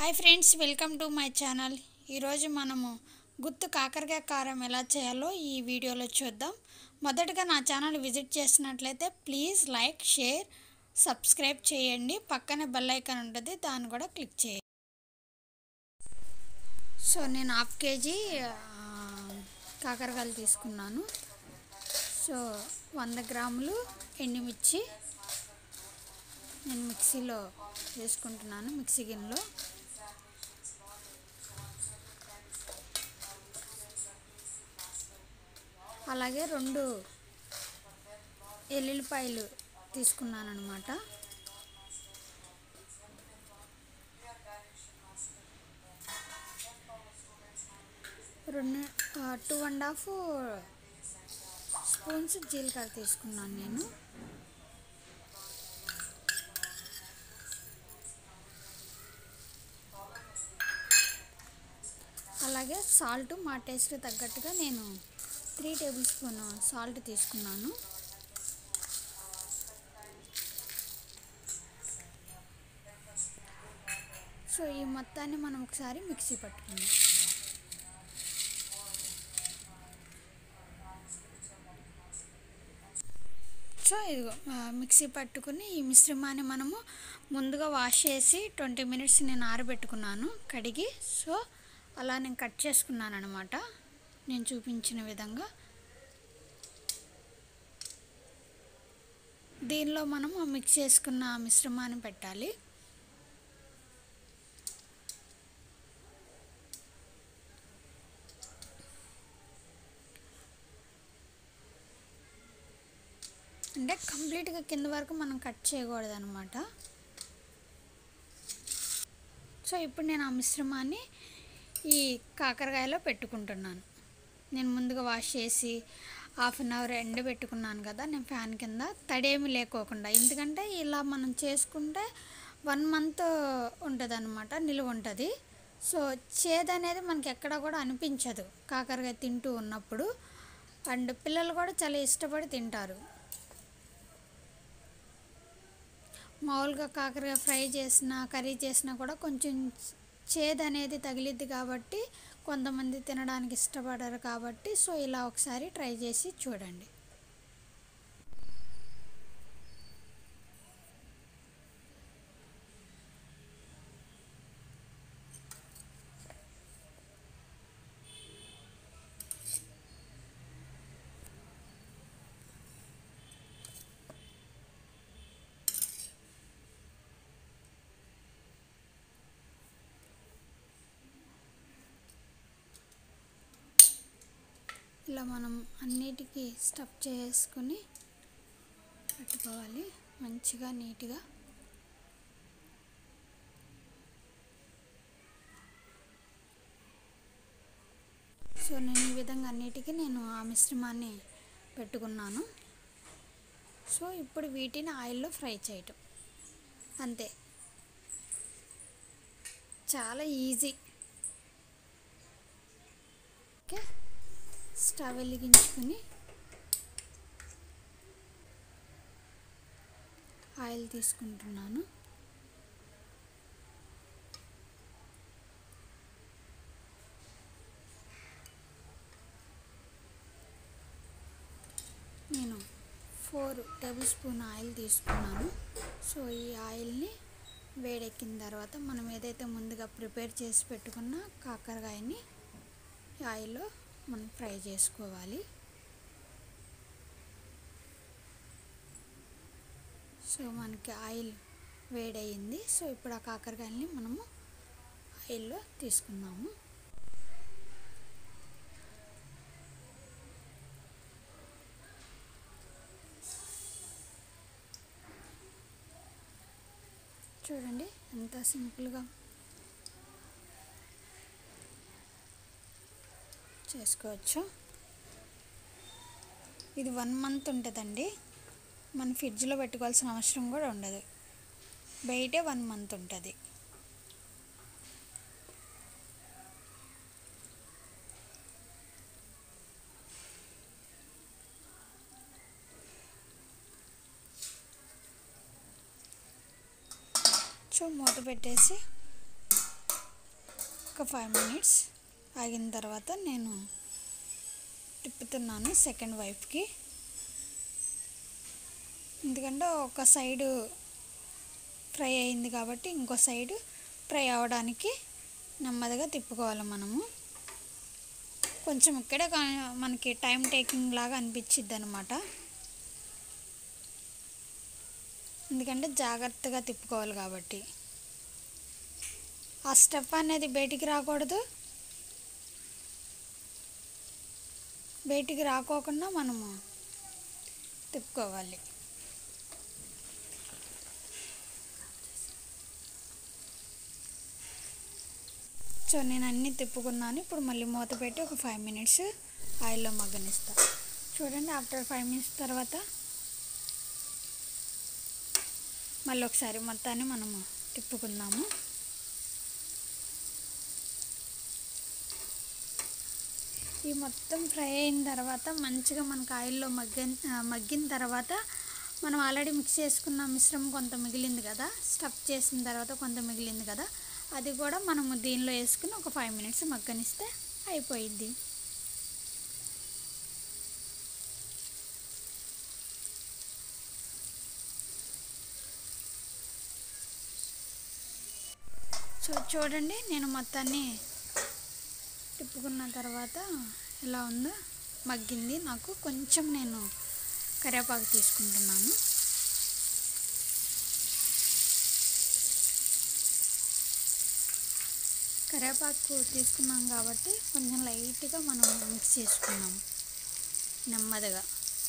hi friends welcome to my channel ఈరోజు మనము గుత్తు కాకరకాయ కారం ఎలా చేయాలో ఈ వీడియోలో చూద్దాం మొదటగా నా ఛానల్ విజిట్ చేసినట్లయితే ప్లీజ్ లైక్ షేర్ సబ్స్క్రైబ్ చేయండి పక్కనే బెల్ ఐకాన్ ఉంటుంది దాన్ని కూడా క్లిక్ చేయండి సో నేను హాఫ్ కేజీ ఆ, కాకరకాయలు తీసుకున్నాను సో వంద గ్రాములు ఎండుమిర్చి నేను మిక్సీలో వేసుకుంటున్నాను మిక్సీ గిన్నెలో అలాగే రెండు ఎల్లుల్లిపాయలు తీసుకున్నాను అనమాట రెండు టూ అండ్ హాఫ్ స్పూన్స్ జీలకర్ర తీసుకున్నాను నేను అలాగే సాల్ట్ మా టేస్ట్ తగ్గట్టుగా నేను త్రీ టేబుల్ స్పూన్ సాల్ట్ తీసుకున్నాను సో ఈ మొత్తాన్ని మనం ఒకసారి మిక్సీ పట్టుకుందాం సో ఇదిగో ఆ, మిక్సీ పట్టుకుని ఈ మిశ్రమాన్ని మనము ముందుగా వాష్ చేసి ట్వంటీ మినిట్స్ నేను ఆరబెట్టుకున్నాను కడిగి సో అలా నేను కట్ చేసుకున్నాను అనమాట నేను చూపించిన విధంగా దీనిలో మనము మిక్స్ చేసుకున్న ఆ మిశ్రమాన్ని పెట్టాలి అంటే కంప్లీట్గా కింద వరకు మనం కట్ చేయకూడదు అనమాట సో ఇప్పుడు నేను ఆ మిశ్రమాన్ని ఈ కాకరకాయలో పెట్టుకుంటున్నాను నేను ముందుగా వాష్ చేసి హాఫ్ అన్ అవర్ ఎండ పెట్టుకున్నాను కదా నేను ఫ్యాన్ కింద తడేమి లేకోకుండా ఎందుకంటే ఇలా మనం చేసుకుంటే వన్ మంత్ ఉంటుంది అనమాట నిలువ ఉంటుంది సో చేదు అనేది మనకి ఎక్కడ కూడా అనిపించదు కాకరకాయ తింటూ ఉన్నప్పుడు అండ్ పిల్లలు కూడా చాలా ఇష్టపడి తింటారు మామూలుగా కాకరకాయ ఫ్రై చేసినా కర్రీ చేసినా కూడా కొంచెం చేదు అనేది తగిలిద్ది కాబట్టి కొంతమంది తినడానికి ఇష్టపడరు కాబట్టి సో ఇలా ఒకసారి ట్రై చేసి చూడండి ఇలా మనం అన్నిటికీ స్టఫ్ చేసుకుని పెట్టుకోవాలి మంచిగా నీట్గా సో నేను ఈ విధంగా అన్నిటికీ నేను ఆ మిశ్రమాన్ని పెట్టుకున్నాను సో ఇప్పుడు వీటిని ఆయిల్లో ఫ్రై చేయటం అంతే చాలా ఈజీ ఓకే స్టవ్ వెలిగించుకుని ఆయిల్ తీసుకుంటున్నాను నేను ఫోర్ టేబుల్ స్పూన్ ఆయిల్ తీసుకున్నాను సో ఈ ఆయిల్ని వేడెక్కిన తర్వాత మనం ఏదైతే ముందుగా ప్రిపేర్ చేసి పెట్టుకున్న కాకరకాయని ఈ ఆయిల్లో మనం ఫ్రై చేసుకోవాలి సో మనకి ఆయిల్ వేడయింది సో ఇప్పుడు ఆ కాకరకాయలని మనము ఆయిల్లో తీసుకుందాము చూడండి ఎంత సింపుల్గా చేసుకోవచ్చు ఇది వన్ మంత్ ఉంటుందండి మన ఫ్రిడ్జ్లో పెట్టుకోవాల్సిన అవసరం కూడా ఉండదు బయటే వన్ మంత్ ఉంటుంది సో మూత పెట్టేసి ఒక ఫైవ్ మినిట్స్ ఆగిన తర్వాత నేను తిప్పుతున్నాను సెకండ్ వైపుకి ఎందుకంటే ఒక సైడు ఫ్రై అయింది కాబట్టి ఇంకో సైడు ఫ్రై అవ్వడానికి నెమ్మదిగా తిప్పుకోవాలి మనము కొంచెం ఇక్కడే కా- మనకి టైం టేకింగ్ లాగా అనిపించిద్ది అనమాట ఎందుకంటే జాగ్రత్తగా తిప్పుకోవాలి కాబట్టి ఆ స్టెప్ అనేది బయటికి రాకూడదు బయటికి రాకోకుండా మనము తిప్పుకోవాలి సో నేను అన్నీ తిప్పుకున్నాను ఇప్పుడు మళ్ళీ మూత పెట్టి ఒక ఫైవ్ మినిట్స్ ఆయిల్లో మగ్గనిస్తా చూడండి ఆఫ్టర్ ఫైవ్ మినిట్స్ తర్వాత మళ్ళీ ఒకసారి మొత్తాన్ని మనము తిప్పుకుందాము ఈ మొత్తం ఫ్రై అయిన తర్వాత మంచిగా మనకు ఆయిల్లో మగ్గిన మగ్గిన తర్వాత మనం ఆల్రెడీ మిక్స్ చేసుకున్న మిశ్రమం కొంత మిగిలింది కదా స్టఫ్ చేసిన తర్వాత కొంత మిగిలింది కదా అది కూడా మనము దీనిలో వేసుకుని ఒక ఫైవ్ మినిట్స్ మగ్గనిస్తే అయిపోయిద్ది సో చూడండి నేను మొత్తాన్ని తిప్పుకున్న తర్వాత ఎలా ఉందో మగ్గింది నాకు కొంచెం నేను కరివేపాకు తీసుకుంటున్నాను కరివేపాకు తీసుకున్నాం కాబట్టి కొంచెం లైట్గా మనం మిక్స్ చేసుకున్నాం నెమ్మదిగా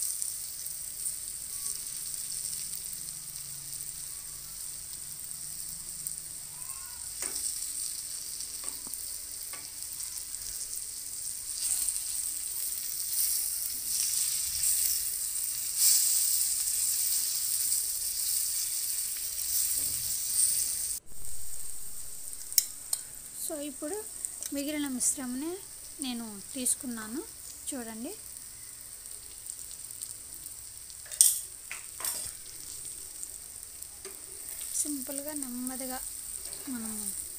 సో ఇప్పుడు మిగిలిన మిశ్రమని నేను తీసుకున్నాను చూడండి సింపుల్గా నెమ్మదిగా మనం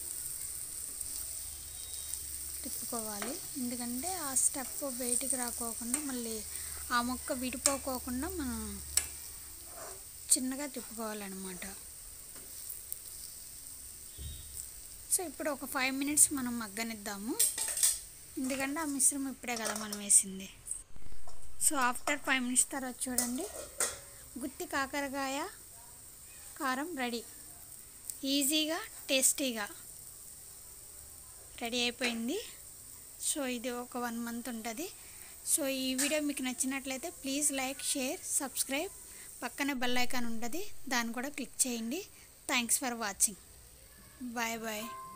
తిప్పుకోవాలి ఎందుకంటే ఆ స్టెప్ బయటికి రాకోకుండా మళ్ళీ ఆ మొక్క విడిపోకోకుండా మనం చిన్నగా తిప్పుకోవాలన్నమాట సో ఇప్పుడు ఒక ఫైవ్ మినిట్స్ మనం మగ్గనిద్దాము ఎందుకంటే ఆ మిశ్రమం ఇప్పుడే కదా మనం వేసింది సో ఆఫ్టర్ ఫైవ్ మినిట్స్ తర్వాత చూడండి గుత్తి కాకరకాయ కారం రెడీ ఈజీగా టేస్టీగా రెడీ అయిపోయింది సో ఇది ఒక వన్ మంత్ ఉంటుంది సో ఈ వీడియో మీకు నచ్చినట్లయితే ప్లీజ్ లైక్ షేర్ సబ్స్క్రైబ్ పక్కనే బెల్ ఐకాన్ ఉంటుంది దాన్ని కూడా క్లిక్ చేయండి thanks for watching bye bye